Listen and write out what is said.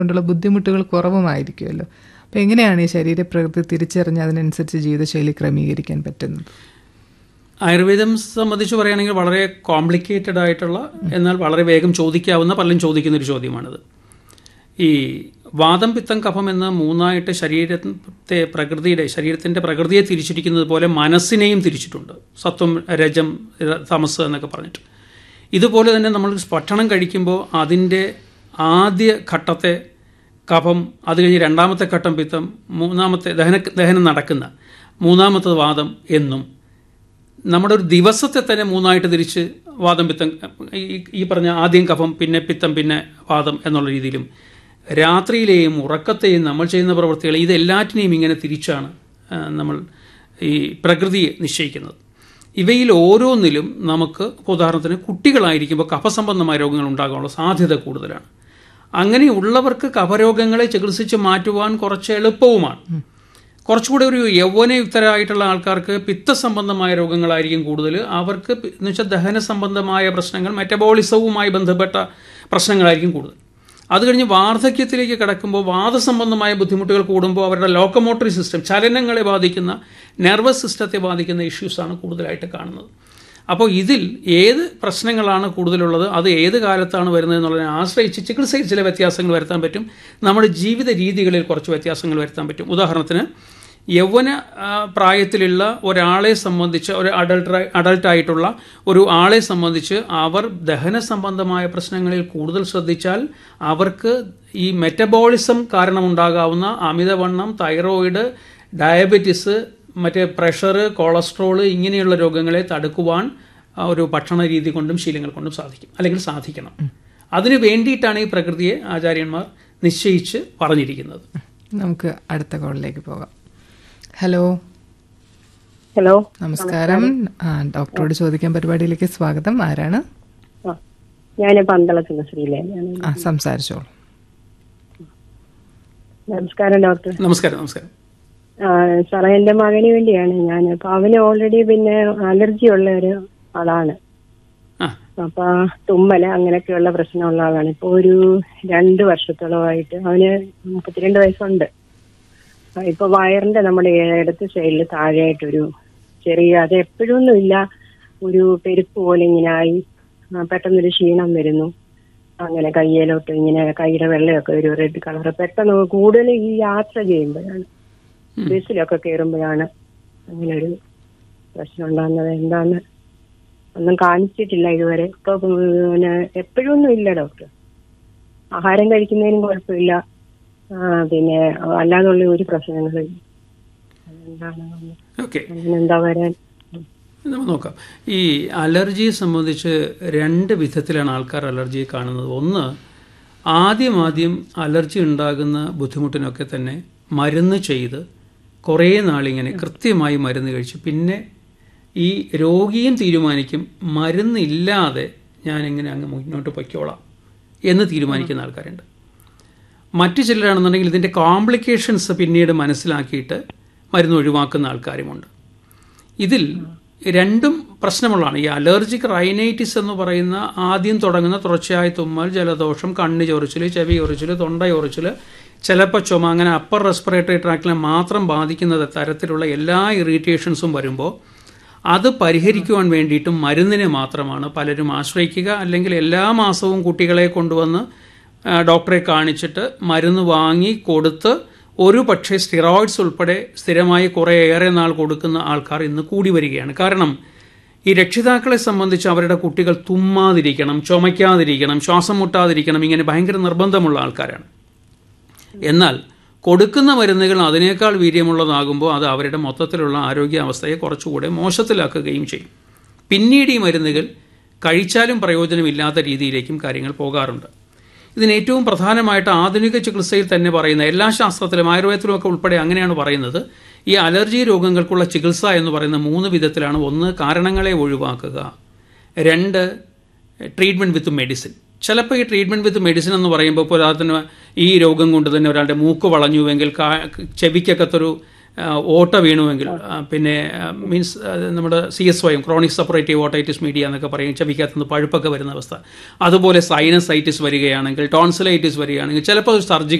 കൊണ്ടുള്ള ബുദ്ധിമുട്ടുകൾ കുറവുമായിരിക്കുമല്ലോ അപ്പം എങ്ങനെയാണ് ഈ ശരീരപ്രകൃതി തിരിച്ചറിഞ്ഞ് അതിനനുസരിച്ച് ജീവിതശൈലി ക്രമീകരിക്കാൻ പറ്റുന്നത് ആയുർവേദം സംബന്ധിച്ച് പറയുകയാണെങ്കിൽ വളരെ കോംപ്ലിക്കേറ്റഡ് ആയിട്ടുള്ള എന്നാൽ വളരെ വേഗം ചോദിക്കാവുന്ന പലരും ചോദിക്കുന്ന ഒരു ചോദ്യമാണിത് ഈ വാദം പിത്തം കഫം എന്ന മൂന്നായിട്ട് ശരീരത്തെ പ്രകൃതിയുടെ ശരീരത്തിൻ്റെ പ്രകൃതിയെ തിരിച്ചിരിക്കുന്നത് പോലെ മനസ്സിനെയും തിരിച്ചിട്ടുണ്ട് സത്വം രജം തമസ് എന്നൊക്കെ പറഞ്ഞിട്ട് ഇതുപോലെ തന്നെ നമ്മൾ ഭക്ഷണം കഴിക്കുമ്പോൾ അതിൻ്റെ ആദ്യ ഘട്ടത്തെ കഫം അത് കഴിഞ്ഞ് രണ്ടാമത്തെ ഘട്ടം പിത്തം മൂന്നാമത്തെ ദഹന ദഹനം നടക്കുന്ന മൂന്നാമത്തെ വാദം എന്നും നമ്മുടെ ഒരു ദിവസത്തെ തന്നെ മൂന്നായിട്ട് തിരിച്ച് വാദം പിത്തം ഈ- ഈ പറഞ്ഞ ആദ്യം കഫം പിന്നെ പിത്തം പിന്നെ വാദം എന്നുള്ള രീതിയിലും രാത്രിയിലെയും ഉറക്കത്തെയും നമ്മൾ ചെയ്യുന്ന പ്രവൃത്തികൾ ഇതെല്ലാറ്റിനെയും ഇങ്ങനെ തിരിച്ചാണ് ആ, നമ്മൾ ഈ പ്രകൃതിയെ നിശ്ചയിക്കുന്നത് ഇവയിൽ ഓരോന്നിലും നമുക്ക് ഇപ്പോൾ ഉദാഹരണത്തിന് കുട്ടികളായിരിക്കുമ്പോൾ കഫസംബന്ധമായ രോഗങ്ങൾ ഉണ്ടാകാനുള്ള സാധ്യത കൂടുതലാണ് അങ്ങനെയുള്ളവർക്ക് കഫരോഗങ്ങളെ ചികിത്സിച്ച് മാറ്റുവാൻ കുറച്ച് എളുപ്പവുമാണ് കുറച്ചുകൂടി ഒരു യൗവനയുക്തരായിട്ടുള്ള ആൾക്കാർക്ക് പിത്തസംബന്ധമായ രോഗങ്ങളായിരിക്കും കൂടുതൽ അവർക്ക് പി- എന്ന് വെച്ചാൽ ദഹന സംബന്ധമായ പ്രശ്നങ്ങൾ മെറ്റബോളിസവുമായി ബന്ധപ്പെട്ട പ്രശ്നങ്ങളായിരിക്കും കൂടുതൽ അത് കഴിഞ്ഞ് വാർദ്ധക്യത്തിലേക്ക് കിടക്കുമ്പോൾ വാദസംബന്ധമായ ബുദ്ധിമുട്ടുകൾ കൂടുമ്പോൾ അവരുടെ ലോക്കമോട്ടറി സിസ്റ്റം ചലനങ്ങളെ ബാധിക്കുന്ന നെർവസ് സിസ്റ്റത്തെ ബാധിക്കുന്ന ഇഷ്യൂസാണ് കൂടുതലായിട്ട് കാണുന്നത് അപ്പോൾ ഇതിൽ ഏത് പ്രശ്നങ്ങളാണ് കൂടുതലുള്ളത് അത് ഏത് കാലത്താണ് വരുന്നത് എന്നുള്ളതിനെ ആശ്രയിച്ച് ചികിത്സയിൽ ചില വ്യത്യാസങ്ങൾ വരുത്താൻ പറ്റും നമ്മുടെ ജീവിത രീതികളിൽ കുറച്ച് വ്യത്യാസങ്ങൾ വരുത്താൻ പറ്റും ഉദാഹരണത്തിന് യൗവന ആ, പ്രായത്തിലുള്ള ഒരാളെ സംബന്ധിച്ച് ഒരു അഡൾട്ട് അഡൾട്ടായിട്ടുള്ള ഒരു ആളെ സംബന്ധിച്ച് അവർ ദഹന സംബന്ധമായ പ്രശ്നങ്ങളിൽ കൂടുതൽ ശ്രദ്ധിച്ചാൽ അവർക്ക് ഈ മെറ്റബോളിസം കാരണമുണ്ടാകാവുന്ന അമിതവണ്ണം തൈറോയിഡ് ഡയബറ്റിസ് മറ്റേ പ്രഷർ കൊളസ്ട്രോൾ ഇങ്ങനെയുള്ള രോഗങ്ങളെ തടുക്കുവാൻ ആ, ഒരു ഭക്ഷണ രീതി കൊണ്ടും ശീലങ്ങൾ കൊണ്ടും സാധിക്കും അല്ലെങ്കിൽ സാധിക്കണം അതിനു വേണ്ടിയിട്ടാണ് ഈ പ്രകൃതിയെ ആചാര്യന്മാർ നിശ്ചയിച്ച് പറഞ്ഞിരിക്കുന്നത് നമുക്ക് അടുത്ത കോളിലേക്ക് പോകാം ഹലോ ഹലോ നമസ്കാരം ആ ഡോക്ടറോട് ചോദിക്കാൻ പരിപാടിയിലേക്ക് സ്വാഗതം ആരാണ് ആ ഞാൻ പന്തളത്തുള്ള ശ്രീലയാണ് ആ സംസാരിച്ചോളൂ നമസ്കാരം ഡോക്ടർ നമസ്കാരം നമസ്കാരം ആ, സാറേ എന്റെ മകന് വേണ്ടിയാണ് ഞാൻ അപ്പൊ അവന് ഓൾറെഡി പിന്നെ അലർജി ഉള്ള ഒരു ആളാണ് ആ അപ്പൊ തുമ്മല് അങ്ങനെയൊക്കെയുള്ള പ്രശ്നമുള്ള ആളാണ് ഇപ്പൊ ഒരു രണ്ട് വർഷത്തോളമായിട്ട് അവന് മുപ്പത്തിരണ്ട് വയസ്സുണ്ട് ആ, ഇപ്പൊ വയറിന്റെ നമ്മുടെ ഇടത്ത് സൈഡിൽ താഴെയായിട്ടൊരു ചെറിയ അത് എപ്പോഴൊന്നും ഇല്ല ഒരു പെരുപ്പ് പോലെ ഇങ്ങനെ ആയി ആ, പെട്ടെന്നൊരു ക്ഷീണം വരുന്നു അങ്ങനെ കയ്യിലോട്ട് ഇങ്ങനെ കൈയുടെ വെള്ളയൊക്കെ ഒരു റെഡ് കളർ പെട്ടെന്ന് കൂടുതൽ ഈ യാത്ര ചെയ്യുമ്പോഴാണ് ബസ്സിലൊക്കെ കയറുമ്പോഴാണ് അങ്ങനെ ഒരു പ്രശ്നം ഉണ്ടാകുന്നത് എന്താന്ന് ഒന്നും കാണിച്ചിട്ടില്ല ഇതുവരെ ഇപ്പൊ പിന്നെ എപ്പോഴൊന്നും ഇല്ല ഡോക്ടർ ആഹാരം കഴിക്കുന്നതിനും കുഴപ്പമില്ല ആ, പിന്നെ അല്ലാതുള്ള ഒരു പ്രശ്നങ്ങളും ഇല്ല. അതെന്താണ് ഓക്കെ അങ്ങനെ എന്താ വരാൻ നമുക്ക് നോക്കാം ഈ അലർജിയെ സംബന്ധിച്ച് രണ്ട് വിധത്തിലാണ് ആൾക്കാർ അലർജിയെ കാണുന്നത് ഒന്ന് ആദ്യം ആദ്യം അലർജി ഉണ്ടാകുന്ന ബുദ്ധിമുട്ടിനൊക്കെ തന്നെ മരുന്ന് ചെയ്ത് കുറേ നാളിങ്ങനെ കൃത്യമായി മരുന്ന് കഴിച്ച് പിന്നെ ഈ രോഗിയും തീരുമാനിക്കും മരുന്നില്ലാതെ ഞാൻ എങ്ങനെ അങ്ങ് മുന്നോട്ട് പൊയ്ക്കോളാം എന്ന് തീരുമാനിക്കുന്ന ആൾക്കാരുണ്ട് മറ്റു ചിലരാണെന്നുണ്ടെങ്കിൽ ഇതിൻ്റെ കോംപ്ലിക്കേഷൻസ് പിന്നീട് മനസ്സിലാക്കിയിട്ട് മരുന്ന് ഒഴിവാക്കുന്ന ആൾക്കാരുമുണ്ട് ഇതിൽ രണ്ടും പ്രശ്നമുള്ളതാണ് ഈ അലർജിക് റൈനൈറ്റിസ് എന്ന് പറയുന്ന ആദ്യം തുടങ്ങുന്ന തുടർച്ചയായ തുമ്മൽ ജലദോഷം കണ്ണ് ചൊറിച്ചിൽ ചെവി ചൊറിച്ചിൽ തൊണ്ട ചൊറിച്ചിൽ ചിലപ്പോൾ ചുമ അങ്ങനെ അപ്പർ റെസ്പിറേറ്ററി ട്രാക്റ്റിനെ മാത്രം ബാധിക്കുന്ന തരത്തിലുള്ള എല്ലാ ഇറിറ്റേഷൻസും വരുമ്പോൾ അത് പരിഹരിക്കുവാൻ വേണ്ടിയിട്ടും മരുന്നിനെ മാത്രമാണ് പലരും ആശ്രയിക്കുക അല്ലെങ്കിൽ എല്ലാ മാസവും കുട്ടികളെ കൊണ്ടുവന്ന് ആ, ഡോക്ടറെ കാണിച്ചിട്ട് മരുന്ന് വാങ്ങി കൊടുത്ത് ഒരു പക്ഷേ സ്റ്റിറോയിഡ്സ് ഉൾപ്പെടെ സ്ഥിരമായി കുറേ ഏറെ നാൾ കൊടുക്കുന്ന ആൾക്കാർ ഇന്ന് കൂടി വരികയാണ് കാരണം ഈ രക്ഷിതാക്കളെ സംബന്ധിച്ച് അവരുടെ കുട്ടികൾ തുമ്മാതിരിക്കണം ചുമയ്ക്കാതിരിക്കണം ശ്വാസം മുട്ടാതിരിക്കണം ഇങ്ങനെ ഭയങ്കര നിർബന്ധമുള്ള ആൾക്കാരാണ് എന്നാൽ കൊടുക്കുന്ന മരുന്നുകൾ അതിനേക്കാൾ വീര്യമുള്ളതാകുമ്പോൾ അത് അവരുടെ മൊത്തത്തിലുള്ള ആരോഗ്യാവസ്ഥയെ കുറച്ചുകൂടെ മോശത്തിലാക്കുകയും ചെയ്യും പിന്നീട് ഈ മരുന്നുകൾ കഴിച്ചാലും പ്രയോജനമില്ലാത്ത രീതിയിലേക്കും കാര്യങ്ങൾ പോകാറുണ്ട് ഇതിന് ഏറ്റവും പ്രധാനമായിട്ട് ആധുനിക ചികിത്സയിൽ തന്നെ പറയുന്ന എല്ലാ ശാസ്ത്രത്തിലും ആയുർവേദത്തിലും ഒക്കെ ഉൾപ്പെടെ അങ്ങനെയാണ് പറയുന്നത് ഈ അലർജി രോഗങ്ങൾക്കുള്ള ചികിത്സ എന്ന് പറയുന്ന മൂന്ന് വിധത്തിലാണ് ഒന്ന് കാരണങ്ങളെ ഒഴിവാക്കുക രണ്ട് ട്രീറ്റ്മെൻറ്റ് വിത്ത് മെഡിസിൻ ചിലപ്പോൾ ഈ ട്രീറ്റ്മെൻറ്റ് വിത്ത് മെഡിസിൻ എന്ന് പറയുമ്പോൾ ഇപ്പോൾ ഉദാഹരണത്തിന് ഈ രോഗം കൊണ്ട് തന്നെ ഒരാളുടെ മൂക്ക് വളഞ്ഞുവെങ്കിൽ കാ ചെവിക്കകത്തൊരു ആ, ഓട്ട വീണുവെങ്കിൽ ആ, പിന്നെ മീൻസ് നമ്മുടെ സി എസ് വൈയും ക്രോണിക് സെപ്പറേറ്റീവ് ഓട്ടൈറ്റിസ് മീഡിയ എന്നൊക്കെ പറയും ചെവിക്കകത്തുനിന്ന് പഴുപ്പൊക്കെ വരുന്ന അവസ്ഥ അതുപോലെ സൈനസൈറ്റിസ് വരികയാണെങ്കിൽ ടോൺസിലൈറ്റിസ് വരികയാണെങ്കിൽ ചിലപ്പോൾ സർജിക്കൽ